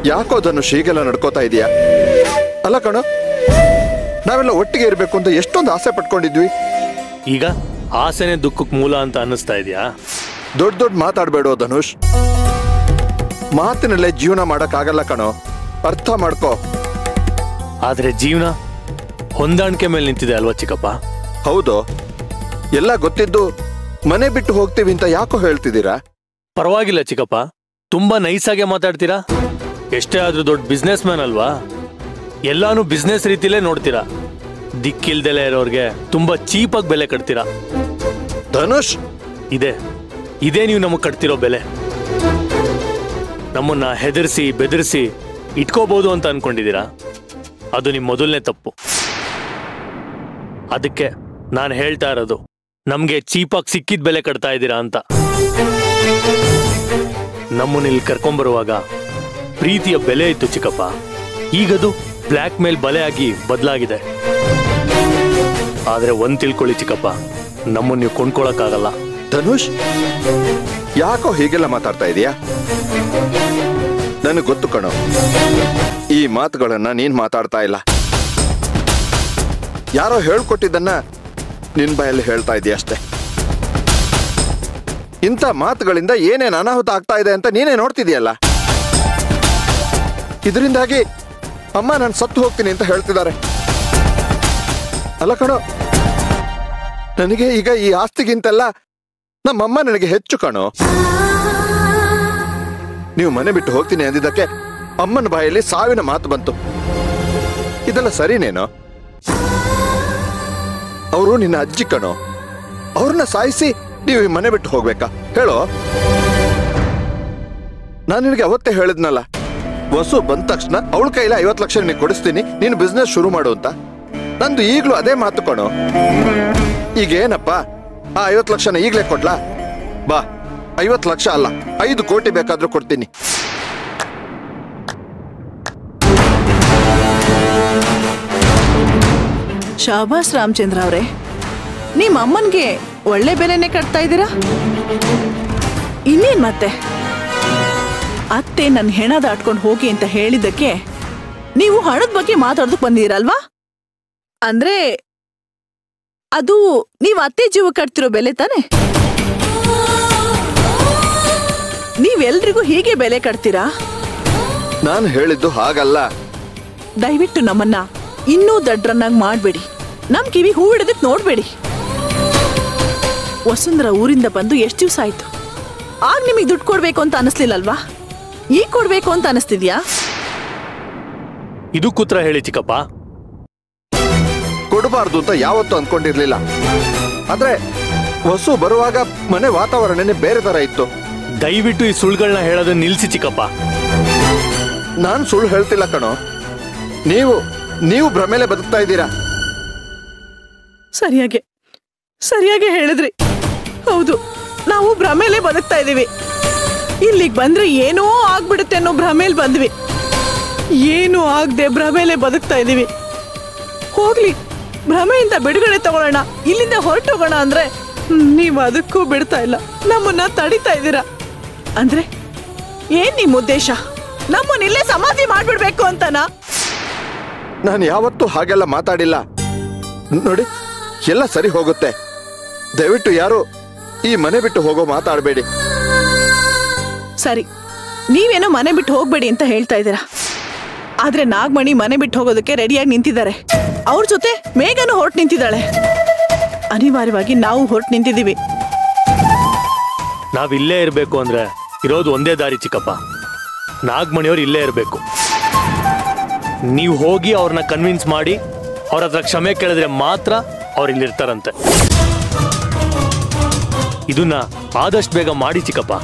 ಯಾಕೋ ಧನುಷ್ ಹೀಗೆಲ್ಲ ನಡ್ಕೋತಾ ಇದೀಯಾ ಅಲ್ಲ ಕಣೋ ನಾವೆಲ್ಲ ಒಟ್ಟಿಗೆ ಇರಬೇಕು ಅಂತ ಎಷ್ಟೊಂದು ಆಸೆ ಪಟ್ಕೊಂಡಿದ್ವಿ ಈಗ ಆಸೆನೆ ದುಃಖಕ್ಕೆ ಮೂಲ ಅಂತ ಅನ್ನಿಸ್ತಾ ಇದೆಯಾ ದೊಡ್ಡ ದೊಡ್ಡ ಮಾತಾಡ್ಬೇಡೋ ಧನುಷ್ ಮಾತಿನಲ್ಲೇ ಜೀವನ ಮಾಡಕ್ಕಾಗಲ್ಲ ಕಣೋ ಅರ್ಥ ಮಾಡ್ಕೋ ಆದ್ರೆ ಜೀವನ ಹೊಂದಾಣಿಕೆ ಮೇಲೆ ನಿಂತಿದೆ ಅಲ್ವಾ ಚಿಕ್ಕಪ್ಪ ಹೌದು ಎಲ್ಲ ಗೊತ್ತಿದ್ದು ಮನೆ ಬಿಟ್ಟು ಹೋಗ್ತೀವಿ ಅಂತ ಯಾಕೋ ಹೇಳ್ತಿದ್ದೀರಾ ಪರವಾಗಿಲ್ಲ ಚಿಕ್ಕಪ್ಪ ತುಂಬಾ ನೈಸಾಗೆ ಮಾತಾಡ್ತೀರಾ ಎಷ್ಟೇ ಆದ್ರೂ ದೊಡ್ಡ ಬಿಸ್ನೆಸ್ ಮ್ಯಾನ್ ಅಲ್ವಾ ಎಲ್ಲಾನು ಬಿಸ್ನೆಸ್ ರೀತಿಲೇ ನೋಡ್ತೀರಾ ದಿಕ್ಕಿಲ್ದೆಲೆ ಇರೋರ್ಗೆ ತುಂಬಾ ಚೀಪಾಗಿ ಬೆಲೆ ಕಟ್ತೀರಾ ಧನುಷ್ ಇದೆ ಇದೇ ನೀವು ನಮಗೆ ಕಟ್ತಿರೋ ಬೆಲೆ ನಮ್ಮನ್ನ ಹೆದರ್ಸಿ ಬೆದರಿಸಿ ಇಟ್ಕೋಬಹುದು ಅಂತ ಅನ್ಕೊಂಡಿದ್ದೀರಾ ಅದು ನಿಮ್ಮ ಮೊದಲನೇ ತಪ್ಪು ಅದಕ್ಕೆ ನಾನು ಹೇಳ್ತಾ ಇರೋದು ನಮ್ಗೆ ಚೀಪಾಗಿ ಸಿಕ್ಕಿದ ಬೆಲೆ ಕಟ್ತಾ ಇದ್ದೀರಾ ಅಂತ ನಮ್ಮನ್ನ ಇಲ್ಲಿ ಕರ್ಕೊಂಬರುವಾಗ ಪ್ರೀತಿಯ ಬೆಲೆ ಇತ್ತು ಚಿಕ್ಕಪ್ಪ ಈಗದು ಬ್ಲ್ಯಾಕ್ ಮೇಲ್ ಬಲೆ ಆಗಿ ಬದಲಾಗಿದೆ ಆದ್ರೆ ಒಂದ್ ತಿಳ್ಕೊಳ್ಳಿ ಚಿಕ್ಕಪ್ಪ ನಮ್ಮನ್ನ ನೀವು ಕೊಂಡ್ಕೊಳಕ್ಕಾಗಲ್ಲ ಧನುಷ್ ಯಾಕೋ ಹೀಗೆಲ್ಲ ಮಾತಾಡ್ತಾ ಇದೀಯಾ ನನಗೆ ಗೊತ್ತು ಕಣೋ ಈ ಮಾತುಗಳನ್ನ ನೀನ್ ಮಾತಾಡ್ತಾ ಇಲ್ಲ ಯಾರೋ ಹೇಳ್ಕೊಟ್ಟಿದ್ದನ್ನ ನಿನ್ ಬಾಯಲ್ಲಿ ಹೇಳ್ತಾ ಇದೀಯ ಅಷ್ಟೇ ಇಂಥ ಮಾತುಗಳಿಂದ ಏನೇನ್ ಅನಾಹುತ ಆಗ್ತಾ ಇದೆ ಅಂತ ನೀನೇ ನೋಡ್ತಿದೀಯಲ್ಲ ಇದರಿಂದಾಗಿ ಅಮ್ಮ ನಾನು ಸತ್ತು ಹೋಗ್ತೀನಿ ಅಂತ ಹೇಳ್ತಿದ್ದಾರೆ ಅಲ್ಲ ಕಣೋ ನನಗೆ ಈಗ ಈ ಆಸ್ತಿಗಿಂತೆಲ್ಲ ನಮ್ಮಮ್ಮ ನನಗೆ ಹೆಚ್ಚು ಕಣೋ ನೀವು ಮನೆ ಬಿಟ್ಟು ಹೋಗ್ತೀನಿ ಅಂದಿದ್ದಕ್ಕೆ ಅಮ್ಮನ ಬಾಯಲ್ಲಿ ಸಾವಿನ ಮಾತು ಬಂತು ಇದೆಲ್ಲ ಸರಿನೇನೋ ಅವರು ನಿನ್ನ ಅಜ್ಜಿ ಕಣೋ ಅವ್ರನ್ನ ಸಾಯಿಸಿ ನೀವು ಈ ಮನೆ ಬಿಟ್ಟು ಹೋಗ್ಬೇಕಾ ಹೇಳೋ ನಾನು ನಿನಗೆ ಅವತ್ತೇ ಹೇಳಿದ್ನಲ್ಲ ವಸು ಬಂದ ತಕ್ಷಣ ಅವಳ ಕೈಲ ಐವತ್ತು ಲಕ್ಷ ನಿನಗೆ ಕೊಡಿಸ್ತೀನಿ ನೀನು ಬಿಸ್ನೆಸ್ ಶುರು ಮಾಡು ಅಂತ ನಂದು ಈಗಲೂ ಅದೇ ಮಾತು ಕಣೋ ಈಗ ಏನಪ್ಪ ಆ ಐವತ್ತು ಲಕ್ಷನ ಈಗಲೇ ಕೊಡ್ಲಾ ಬಾ ಐವತ್ತು ಲಕ್ಷ ಅಲ್ಲ ಐದು ಕೋಟಿ ಬೇಕಾದ್ರೂ ಕೊಡ್ತೀನಿ ಶಾಬಾಸ್ ರಾಮಚಂದ್ರ ಅವರೇ ನಿಮ್ಮ ಅಮ್ಮನ್ಗೆ ಒಳ್ಳೆ ಬೆಲೆನೆ ಕಟ್ತಾ ಇದ್ದೀರಾ ಇನ್ನೇನ್ ಮತ್ತೆ ಅತ್ತೆ ನನ್ನ ಹೆಣ ದಾಟ್ಕೊಂಡು ಹೋಗಿ ಅಂತ ಹೇಳಿದ್ದಕ್ಕೆ ನೀವು ಹಣದ ಬಗ್ಗೆ ಮಾತಾಡೋದಕ್ಕೆ ಬಂದಿರಲ್ವಾ ಅಂದ್ರೆ ಅದು ನೀವು ಅತ್ತೆ ಜೀವ ಕಟ್ತಿರೋ ಬೆಲೆ ತಾನೆ ನೀವೆಲ್ರಿಗೂ ಹೀಗೆ ಬೆಲೆ ಕಟ್ತೀರಾ ನಾನು ಹೇಳಿದ್ದು ಹಾಗಲ್ಲ ದಯವಿಟ್ಟು ನಮ್ಮನ್ನ ಇನ್ನೂ ದಡ್ರನ್ನಾಗಿ ಮಾಡಬೇಡಿ ನಮ್ ಕಿವಿ ಹೂ ಹಿಡಿದಕ್ ನೋಡ್ಬೇಡಿ ವಸುಂಧರ ಊರಿಂದ ಬಂದು ಎಷ್ಟು ದಿವಸ ಆಯ್ತು ಆಗ ನಿಮಗೆ ದುಡ್ಡು ಕೊಡ್ಬೇಕು ಅಂತ ಅನಿಸ್ಲಿಲ್ಲಲ್ವಾ ಈಗ ಕೊಡ್ಬೇಕು ಅಂತ ಅನಿಸ್ತಿದ್ಯಾ ಇದು ಕೂತ್ರ ಹೇಳಿ ಚಿಕ್ಕಪ್ಪ ಕೊಡಬಾರ್ದು ಅಂತ ಯಾವತ್ತೂ ಅನ್ಕೊಂಡಿರ್ಲಿಲ್ಲ ಆದ್ರೆ ವಸು ಬರುವಾಗ ಮನೆ ವಾತಾವರಣನೇ ಬೇರೆ ತರ ಇತ್ತು ದಯವಿಟ್ಟು ಈ ಸುಳ್ಳುಗಳನ್ನ ಹೇಳೋದನ್ನ ನಿಲ್ಸಿ ಚಿಕ್ಕಪ್ಪ ನಾನು ಸುಳ್ಳು ಹೇಳ್ತಿಲ್ಲ ಕಣೋ ನೀವು ನೀವು ಭ್ರಮೆಲೆ ಬದುಕ್ತಾ ಇದ್ದೀರಾ ಸರಿಯಾಗೆ ಸರಿಯಾಗಿ ಹೇಳಿದ್ರಿ ಹೌದು ನಾವು ಭ್ರಮೇಲೆ ಬದುಕ್ತಾ ಇದೀವಿ ಇಲ್ಲಿಗೆ ಬಂದ್ರೆ ಏನೋ ಆಗ್ಬಿಡುತ್ತೆ ಅನ್ನೋ ಭ್ರಮೇಲ್ ಬಂದ್ವಿ ಏನು ಆಗದೆ ಭ್ರಮೇಲೆ ಬದುಕ್ತಾ ಇದೀವಿ ಹೋಗ್ಲಿ ಭ್ರಮೆಯಿಂದ ಬಿಡುಗಡೆ ತಗೊಳ್ಳೋಣ ಇಲ್ಲಿಂದ ಹೊರಟೋಗೋಣ ಅಂದ್ರೆ ಹ್ಮ್, ನೀವು ಅದಕ್ಕೂ ಬಿಡ್ತಾ ಇಲ್ಲ ನಮ್ಮನ್ನ ತಡಿತಾ ಇದ್ದೀರಾ ಅಂದ್ರೆ ಏನ್ ನಿಮ್ ಉದ್ದೇಶ ನಮ್ಮನ್ನ ಇಲ್ಲೇ ಸಮಾಧಿ ಮಾಡ್ಬಿಡ್ಬೇಕು ಅಂತನಾ ನಾನು ಯಾವತ್ತೂ ಹಾಗೆಲ್ಲ ಮಾತಾಡಿಲ್ಲ ನೋಡಿ ಎಲ್ಲ ಸರಿ ಹೋಗುತ್ತೆ ದಯವಿಟ್ಟು ಯಾರು ಈ ಮನೆ ಬಿಟ್ಟು ಹೋಗೋ ಮಾತಾಡಬೇಡಿ ಸರಿ ನೀವೇನೋ ಮನೆ ಬಿಟ್ಟು ಹೋಗ್ಬೇಡಿ ಅಂತ ಹೇಳ್ತಾ ಇದ್ದೀರಾ ಆದ್ರೆ ನಾಗಮಣಿ ಮನೆ ಬಿಟ್ಟು ಹೋಗೋದಕ್ಕೆ ರೆಡಿಯಾಗಿ ನಿಂತಿದ್ದಾರೆ ಅವ್ರ ಜೊತೆ ಮೇಘನು ಹೊರಟು ನಿಂತಿದ್ದಾಳೆ ಅನಿವಾರ್ಯವಾಗಿ ನಾವು ಹೊರಟು ನಿಂತಿದ್ದೀವಿ ನಾವ್ ಇಲ್ಲೇ ಇರ್ಬೇಕು ಅಂದ್ರೆ ಇರೋದು ಒಂದೇ ದಾರಿ ಚಿಕ್ಕಪ್ಪ ನಾಗಮಣಿಯವ್ರು ಇಲ್ಲೇ ಇರ್ಬೇಕು ನೀವು ಹೋಗಿ ಅವ್ರನ್ನ ಕನ್ವಿನ್ಸ್ ಮಾಡಿ ಅವ್ರ ಹತ್ರ ಕ್ಷಮೆ ಕೇಳಿದ್ರೆ ಮಾತ್ರ ಅವ್ರು ಇಲ್ಲಿರ್ತಾರಂತೆ ಇದನ್ನ ಆದಷ್ಟು ಬೇಗ ಮಾಡಿ ಚಿಕ್ಕಪ್ಪ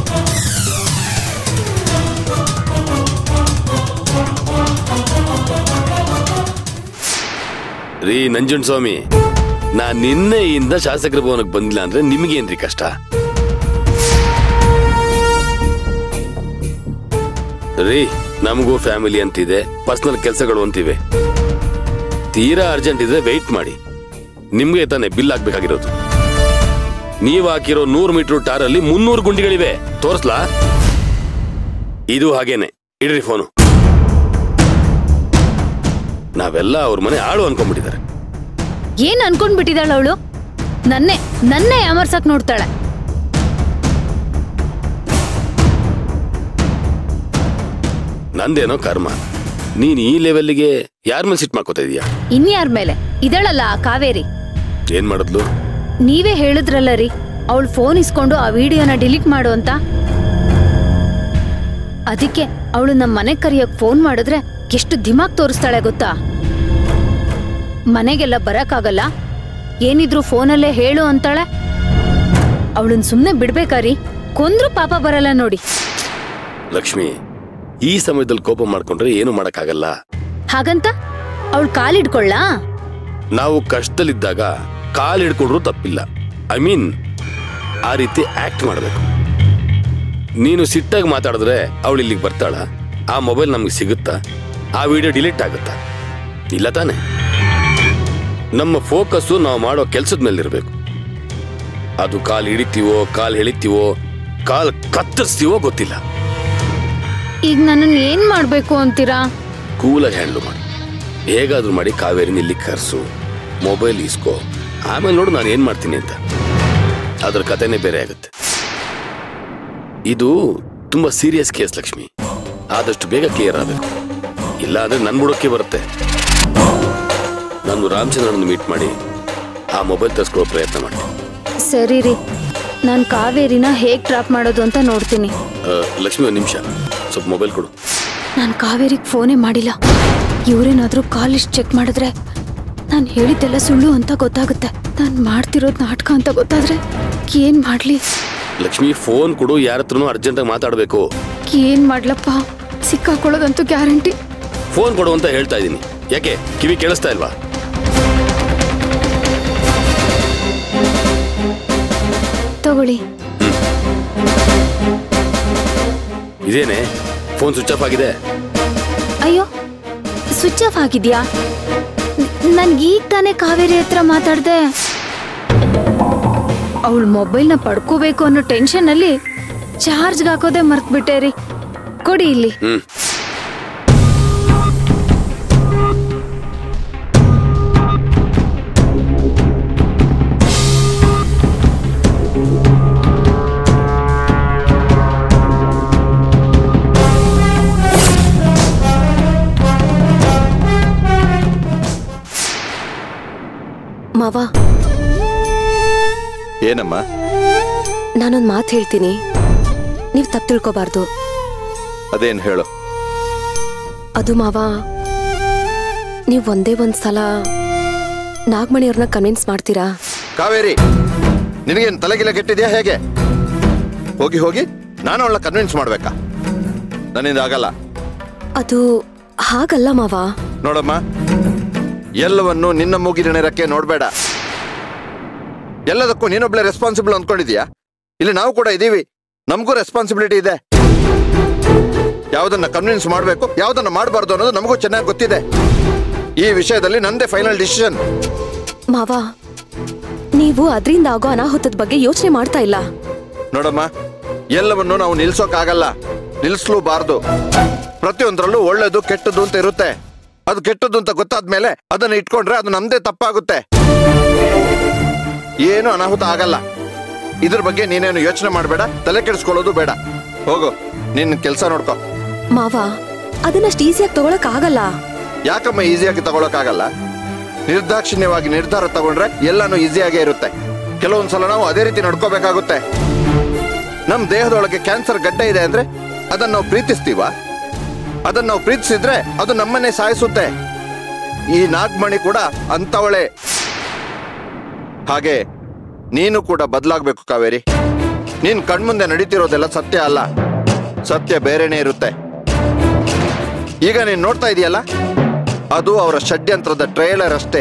ರೀ ನಂಜುಂಡ ಸ್ವಾಮಿ ನಾ ನಿನ್ನೆಯಿಂದ ಶಾಸಕರ ಭವನಕ್ಕೆ ಬಂದಿಲ್ಲ ಅಂದ್ರೆ ನಿಮ್ಗೇನ್ರಿ ಕಷ್ಟ ರೀ ನಮಗೂ ಫ್ಯಾಮಿಲಿ ಅಂತಿದೆ ಪರ್ಸನಲ್ ಕೆಲಸಗಳು ಅಂತಿವೆ ತೀರಾ ಅರ್ಜೆಂಟ್ ಇದ್ರೆ ವೆಯ್ಟ್ ಮಾಡಿ ನಿಮ್ಗೆ ತಾನೇ ಬಿಲ್ ಆಗ್ಬೇಕಾಗಿರೋದು ನೀವ್ ಹಾಕಿರೋ ನೂರು ಮೀಟರ್ ಟಾರಲ್ಲಿ ಮುನ್ನೂರು ಗುಂಡಿಗಳಿವೆ ತೋರಿಸ್ಲಾ ಇದು ಹಾಗೇನೆ ಇಡ್ರಿ ಫೋನು ನಾವೆಲ್ಲ ಅವ್ರ ಮನೆ ಆಳು ಅನ್ಕೊಂಡ್ಬಿಟ್ಟಿದ್ದಾರೆ ಏನ್ ಅನ್ಕೊಂಡ್ಬಿಟ್ಟಿದಾಳ ಅವಳು ನನ್ನೇ ನನ್ನೇ ಯಾಮರ್ಸಕ್ ನೋಡ್ತಾಳೆ ನಂದೇನೋ ಕರ್ಮ ನೀನ್ ಈ ಲೆವೆಲ್ಗೆ ಯಾರ ಮೇಲೆ ಸಿಟ್ ಮಾಡ್ಕೋತಾ ಇದೀಯಾ ಇನ್ಯಾರ ಮೇಲೆ ಇದಳಲ್ಲ ಆ ಕಾವೇರಿ ಏನ್ ಮಾಡಿದ್ಲು ನೀವೇ ಹೇಳಿದ್ರಲ್ಲ ರೀ ಅವಳು ಫೋನ್ ಇಸ್ಕೊಂಡು ಆ ವಿಡಿಯೋನ ಡಿಲೀಟ್ ಮಾಡು ಅಂತ ಅದಕ್ಕೆ ಅವಳು ನಮ್ಮ ಮನೆ ಕರಿಯಕ್ ಫೋನ್ ಮಾಡಿದ್ರೆ ಎಷ್ಟು ದಿಮಾಗ್ ತೋರಿಸ್ತಾಳೆ ಗೊತ್ತಾ ಮನೆಗೆಲ್ಲ ಬರಕ್ಕಾಗಲ್ಲ ಏನಿದ್ರು ಫೋನಲ್ಲೇ ಹೇಳು ಅಂತಾಳೆ ಅವಳನ್ ಸುಮ್ನೆ ಬಿಡ್ಬೇಕಾರಿ ಕೊಂದ್ರು ಪಾಪ ಬರಲ್ಲ ನೋಡಿ ಲಕ್ಷ್ಮಿ ಈ ಸಮಯದಲ್ಲಿ ಕೋಪ ಮಾಡ್ಕೊಂಡ್ರೆ ಏನು ಮಾಡಕ್ಕಾಗಲ್ಲ ಹಾಗಂತ ಅವಳು ಕಾಲಿಡ್ಕೊಳ್ಳಾ ನಾವು ಕಷ್ಟದಲ್ಲಿದ್ದಾಗ ಕಾಲ್ ಹಿಡ್ಕೊಂಡ್ರು ತಪ್ಪಿಲ್ಲ ಐ ಮೀನ್ ಆ ರೀತಿ ಆಕ್ಟ್ ಮಾಡಬೇಕು ನೀನು ಸಿಟ್ಟಾಗಿ ಮಾತಾಡಿದ್ರೆ ಅವಳು ಇಲ್ಲಿಗೆ ಬರ್ತಾಳ ಆ ಮೊಬೈಲ್ ನಮ್ಗೆ ಸಿಗುತ್ತಾ ಆ ವಿಡಿಯೋ ಡಿಲೀಟ್ ಆಗುತ್ತಾ ಇಲ್ಲ ತಾನೆ ನಮ್ಮ ಫೋಕಸ್ಸು ನಾವು ಮಾಡೋ ಕೆಲಸದ ಮೇಲೆ ಇರಬೇಕು ಅದು ಕಾಲ್ ಹಿಡಿತೀವೋ ಕಾಲ್ ಎಳಿತೀವೋ ಕಾಲ್ ಕತ್ತರಿಸ್ತೀವೋ ಗೊತ್ತಿಲ್ಲ ಈಗ ನನ್ನನ್ನು ಏನ್ ಮಾಡ್ಬೇಕು ಅಂತೀರಾ ಕೂಲಾಗಿ ಹ್ಯಾಂಡ್ಲ್ ಮಾಡಿ ಹೇಗಾದ್ರೂ ಮಾಡಿ ಕಾವೇರಿನ ಇಲ್ಲಿ ಕರ್ಸು ಮೊಬೈಲ್ ಇಸ್ಕೋ ಆಮೇಲೆ ನೋಡು ನಾನು ಏನ್ ಮಾಡ್ತೀನಿ ಅಂತ ಅದ್ರ ಕಥೆನೇ ಬೇರೆ ಆಗುತ್ತೆ ಇದು ತುಂಬಾ ಸೀರಿಯಸ್ ಕೇಸ್ ಲಕ್ಷ್ಮಿ ಆದಷ್ಟು ಬೇಗ ಕ್ಲಿಯರ್ ಆಗಬೇಕು ಇಲ್ಲ ಅಂದ್ರೆ ನನ್ ಬುಡಕ್ಕೆ ಬರುತ್ತೆ ನಾನು ರಾಮಚಂದ್ರನ ಮೀಟ್ ಮಾಡಿ ಆ ಮೊಬೈಲ್ ತರಿಸ್ಕೊಳ್ಳೋ ಪ್ರಯತ್ನ ಮಾಡ್ತೀನಿ ಸರಿ ರೀ ನಾನು ಕಾವೇರಿನ ಹೇಗ್ ಟ್ರಾಪ್ ಮಾಡೋದು ಅಂತ ನೋಡ್ತೀನಿ ಆ, ಲಕ್ಷ್ಮಿ ಒಂದು ನಿಮಿಷ ಸ್ವಲ್ಪ ಮೊಬೈಲ್ ಕೊಡು ನಾನು ಕಾವೇರಿಗೆ ಫೋನೇ ಮಾಡಿಲ್ಲ ಇವರೇನಾದ್ರೂ ಕಾಲ್ ಲಿಸ್ಟ್ ಚೆಕ್ ಮಾಡಿದ್ರೆ ನಾನು ಹೇಳಿದ್ದೆಲ್ಲ ಸುಳ್ಳು ಅಂತ ಗೊತ್ತಾಗುತ್ತೆ ನಾನು ಮಾಡ್ತಿರೋದು ನಾಟಕ ಅಂತ ಗೊತ್ತಾದ್ರೆ ಏನ್ ಮಾಡ್ಲಿ ಲಕ್ಷ್ಮಿ ಫೋನ್ ಕೊಡು ಯಾರ ಹತ್ರನೂ ಅರ್ಜೆಂಟಾಗಿ ಮಾತಾಡಬೇಕು ಏನ್ ಮಾಡ್ಲಪ್ಪ ಸಿಕ್ಕಾಕೊಳ್ಳೋದಂತೂ ಗ್ಯಾರಂಟಿ ಫೋನ್ ಕೊಡು ಅಂತ ಹೇಳ್ತಾ ಇದ್ದೀನಿ ಯಾಕೆ ಕಿವಿ ಕೇಳಿಸ್ತಾ ಇಲ್ವಾ ತಗೊಳ್ಳಿ ಇದೇನೆ ಫೋನ್ ಸ್ವಿಚ್ ಆಫ್ ಆಗಿದೆ ಅಯ್ಯೋ ಸ್ವಿಚ್ ಆಫ್ ಆಗಿದ್ಯಾ ನನ್ಗೀಗ ತಾನೇ ಕಾವೇರಿ ಹತ್ರ ಮಾತಾಡ್ದೆ ಅವಳ ಮೊಬೈಲ್ನ ಪಡ್ಕೋಬೇಕು ಅನ್ನೋ ಟೆನ್ಷನ್ ಅಲ್ಲಿ ಚಾರ್ಜ್ಗೆ ಹಾಕೋದೇ ಮರ್ತ್ಬಿಟ್ಟೆ ರೀ ಕೊಡಿ ಇಲ್ಲಿ ಹ್ಮ್ ಮಾವ ಏನಮ್ಮ ನಾನೊಂದು ಮಾತು ಹೇಳ್ತೀನಿ ನೀವು ತಪ್ಪು ತಿಳ್ಕೊಬಾರ್ದು ಅದೇನ್ ಹೇಳು ಅದು ಮಾವ ನೀವು ಒಂದೇ ಒಂದು ಸಲ ನಾಗಮಣಿಯವ್ರನ್ನ ಕನ್ವಿನ್ಸ್ ಮಾಡ್ತೀರಾ ಕಾವೇರಿ ನಿನಗೇನು ತಲೆಗಿಲ್ಲ ಕೆಟ್ಟಿದ್ಯಾ ಹೇಗೆ ಹೋಗಿ ಹೋಗಿ ನಾನು ಅವಳನ್ನ ಕನ್ವಿನ್ಸ್ ಮಾಡ್ಬೇಕಾ ನನ್ನಿಂದ ಆಗಲ್ಲ ಅದು ಹಾಗಲ್ಲ ಮಾವ ನೋಡಮ್ಮ ಎಲ್ಲವನ್ನು ನಿನ್ನ ಮೂಗಿನ ನೇರಕ್ಕೆ ನೋಡಬೇಡ ಎಲ್ಲದಕ್ಕೂ ನೀನೊಬ್ಳೆ ರೆಸ್ಪಾನ್ಸಿಬಲ್ ಅಂದ್ಕೊಂಡಿದ್ಯಾ ಇಲ್ಲಿ ನಾವು ಕೂಡ ಇದ್ದೀವಿ ನಮಗೂ ರೆಸ್ಪಾನ್ಸಿಬಿಲಿಟಿ ಇದೆ ಯಾವುದನ್ನ ಕನ್ವಿನ್ಸ್ ಮಾಡಬೇಕು ಯಾವುದನ್ನ ಮಾಡಬಾರ್ದು ಅನ್ನೋದು ನಮಗೂ ಚೆನ್ನಾಗಿ ಗೊತ್ತಿದೆ ಈ ವಿಷಯದಲ್ಲಿ ನಂದೇ ಫೈನಲ್ ಡಿಸಿಷನ್ ಮಾವ ನೀವು ಅದರಿಂದ ಆಗೋ ಅನಾಹುತದ ಬಗ್ಗೆ ಯೋಚನೆ ಮಾಡ್ತಾ ಇಲ್ಲ ನೋಡಮ್ಮ ಎಲ್ಲವನ್ನು ನಾವು ನಿಲ್ಸೋಕ್ಕಾಗಲ್ಲ ನಿಲ್ಲಿಸ್ಲೂಬಾರ್ದು ಪ್ರತಿಯೊಂದರಲ್ಲೂ ಒಳ್ಳೇದು ಕೆಟ್ಟದ್ದು ಅಂತ ಇರುತ್ತೆ ಅದು ಕೆಟ್ಟದ್ದು ಅಂತ ಗೊತ್ತಾದ್ಮೇಲೆ ಅದನ್ನ ಇಟ್ಕೊಂಡ್ರೆ ಅದು ನಮ್ದೇ ತಪ್ಪಾಗುತ್ತೆ ಏನು ಅನಾಹುತ ಆಗಲ್ಲ ಇದ್ರ ಬಗ್ಗೆ ನೀನೇನು ಯೋಚನೆ ಮಾಡಬೇಡ ತಲೆ ಕೆಡಿಸ್ಕೊಳ್ಳೋದು ಬೇಡ ಹೋಗು ನಿನ್ನ ಕೆಲಸ ನೋಡ್ಕೊ ಮಾವ ಅದನ್ನಷ್ಟು ಈಸಿಯಾಗಿ ತಗೊಳಕ್ ಆಗಲ್ಲ ಯಾಕಮ್ಮ ಈಸಿಯಾಗಿ ತಗೊಳಕ್ಕಾಗಲ್ಲ ನಿರ್ದಾಕ್ಷಿಣ್ಯವಾಗಿ ನಿರ್ಧಾರ ತಗೊಂಡ್ರೆ ಎಲ್ಲಾನು ಈಸಿಯಾಗೇ ಇರುತ್ತೆ ಕೆಲವೊಂದ್ಸಲ ನಾವು ಅದೇ ರೀತಿ ನಡ್ಕೋಬೇಕಾಗುತ್ತೆ ನಮ್ ದೇಹದೊಳಗೆ ಕ್ಯಾನ್ಸರ್ ಗಡ್ಡೆ ಇದೆ ಅಂದ್ರೆ ಅದನ್ನ ನಾವು ಪ್ರೀತಿಸ್ತೀವ ಅದನ್ನ ನಾವು ಪ್ರೀತಿಸಿದ್ರೆ ಅದು ನಮ್ಮನ್ನೇ ಸಾಯಿಸುತ್ತೆ ಈ ನಾಗ್ಮಣಿ ಕೂಡ ಅಂತವಳೆ ಹಾಗೆ ನೀನು ಕೂಡ ಬದಲಾಗ್ಬೇಕು ಕಾವೇರಿ ನೀನ್ ಕಣ್ಮುಂದೆ ನಡೀತಿರೋದೆಲ್ಲ ಸತ್ಯ ಅಲ್ಲ ಸತ್ಯ ಬೇರೆನೇ ಇರುತ್ತೆ ಈಗ ನೀನ್ ನೋಡ್ತಾ ಇದೆಯಲ್ಲ ಅದು ಅವರ ಷಡ್ಯಂತ್ರದ ಟ್ರೇಲರ್ ಅಷ್ಟೇ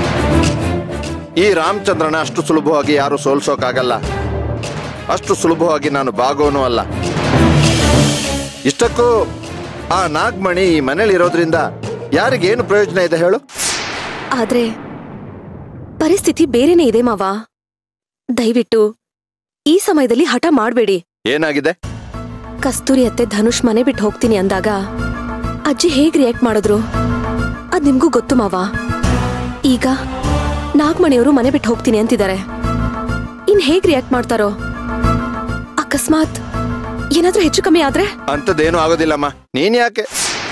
ಈ ರಾಮಚಂದ್ರನ ಅಷ್ಟು ಸುಲಭವಾಗಿ ಯಾರು ಸೋಲ್ಸೋಕಾಗಲ್ಲ ಅಷ್ಟು ಸುಲಭವಾಗಿ ನಾನು ಬಾಗೋನು ಅಲ್ಲ ಇಷ್ಟಕ್ಕೂ ಆ ನಾಗ್ಮಣಿ ಈ ಮನೇಲಿ ಇರೋದ್ರಿಂದ ಯಾರಿಗೇನು ಪ್ರಯೋಜನ ಇದೆ ಹೇಳು ಆದ್ರೆ ಪರಿಸ್ಥಿತಿ ಬೇರೆನೇ ಇದೆ ಮಾವ ದಯವಿಟ್ಟು ಈ ಸಮಯದಲ್ಲಿ ಹಠ ಮಾಡಬೇಡಿ ಏನಾಗಿದೆ ಕಸ್ತೂರಿ ಅತ್ತೆ ಧನುಷ್ ಮನೆ ಬಿಟ್ಟು ಹೋಗ್ತೀನಿ ಅಂದಾಗ ಅಜ್ಜಿ ಹೇಗ್ ರಿಯಾಕ್ಟ್ ಮಾಡಿದ್ರು ಅದ್ ನಿಮ್ಗೂ ಗೊತ್ತು ಮಾವ ಈಗ ನಾಗಮಣಿಯವರು ಮನೆ ಬಿಟ್ಟು ಹೋಗ್ತೀನಿ ಅಂತಿದ್ದಾರೆ ಇನ್ ಹೇಗ್ ರಿಯಾಕ್ಟ್ ಮಾಡ್ತಾರೋ ಅಕಸ್ಮಾತ್ ಏನಾದ್ರೂ ಹೆಚ್ಚು ಕಮ್ಮಿ ಆದ್ರೆ ಅಂಥದ್ದೇನು ಆಗೋದಿಲ್ಲಮ್ಮ ನೀನ್ ಯಾಕೆ